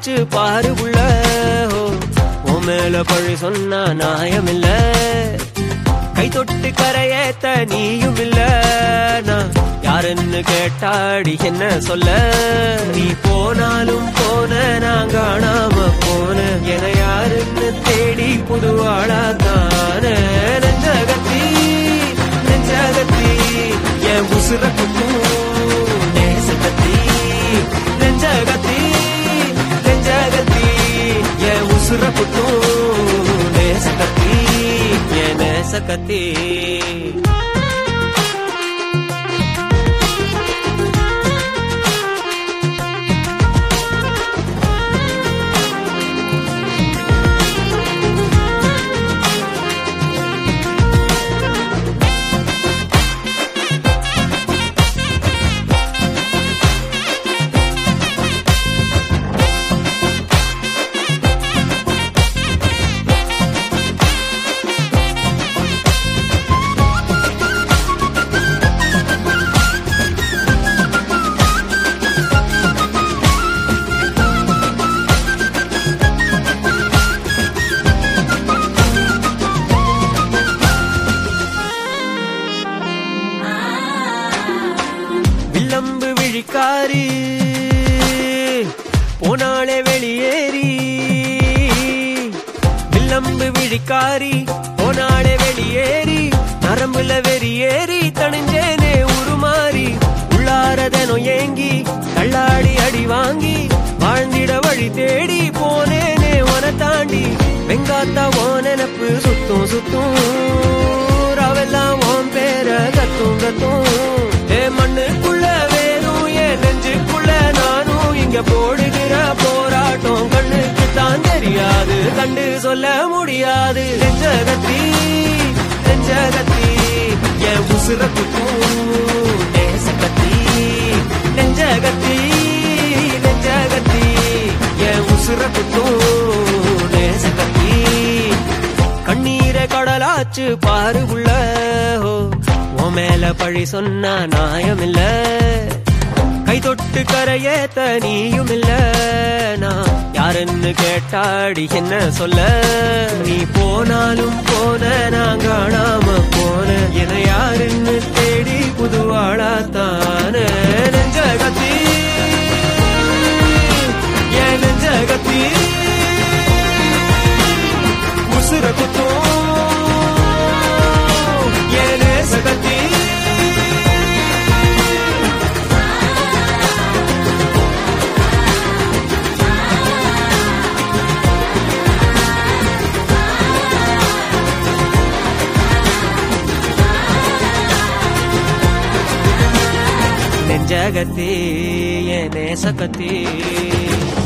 கடலாச்சு பாரு உள்ள உன் மேல பழி சொன்னா நியாயமில்ல கை தொட்டு கரையேத்த நீயும் இல்ல நான் யாருன்னு கேட்டாடி என்ன சொல்ல நீ போனாலும் போன நான் காணாம போன என யாருன்னு தேடி புதுவாளா தான நெஞ்சகத்தி நெஞ்சகத்தி என் உசுர குத்தும் நேசகத்தி நெஞ்சகத்தி நெஞ்சகத்தி என் உசுர குத்தும் நேசகத்தி என் நேசகத்தி வில்லம்பு விழிக்காரி போனாலே வெளியேறி வில்லம்பு விழிக்காரி போனாலே வெளியேறி நரம்புல வெறியேறி தணிஞ்சேனே உருமாறி உள்ளாரதனோ ஏங்கி தள்ளாடி அடி வாங்கி வாழ்ந்திட வழி தேடி போனேனே உன தாண்டி வெங்காத்தா ஓ நினப்பு சுத்தும் சுத்தும் ராவெல்லாம் உன் பேர கத்தும் கத்தும் ஏ மண்ணுக்குள்ள வேணும் ஏன் நெஞ்சுக்குள்ள நானும் இங்க போடுகிற போராட்டம் கண்ணுக்கு தான் தெரியாது கண்டு சொல்ல முடியாது நெஞ்சகத்தி நெஞ்சகத்தி என் உசுர குத்தும் நேசகத்தி நெஞ்சகத்தி நெஞ்சகத்தி என் உசுர குத்தும் நேசகத்தி கண்ணீரை கடலாச்சு பாரு உள்ள உன் மேல பழி சொன்னா நியாயமில்ல கை தொட்டு கரையேத்த நீயும் இல்ல நான் யாருன்னு கேட்டாடி என்ன சொல்ல நீ போனாலும் போன நான் காணாம போன என யாருன்னு தேடி புதுவாளா தான நெஞ்சகத்தி என் நெஞ்சகத்தி உசுர குத்தும் என் நேசகத்தி நெஞ்சகத்தி என் நேசகத்தி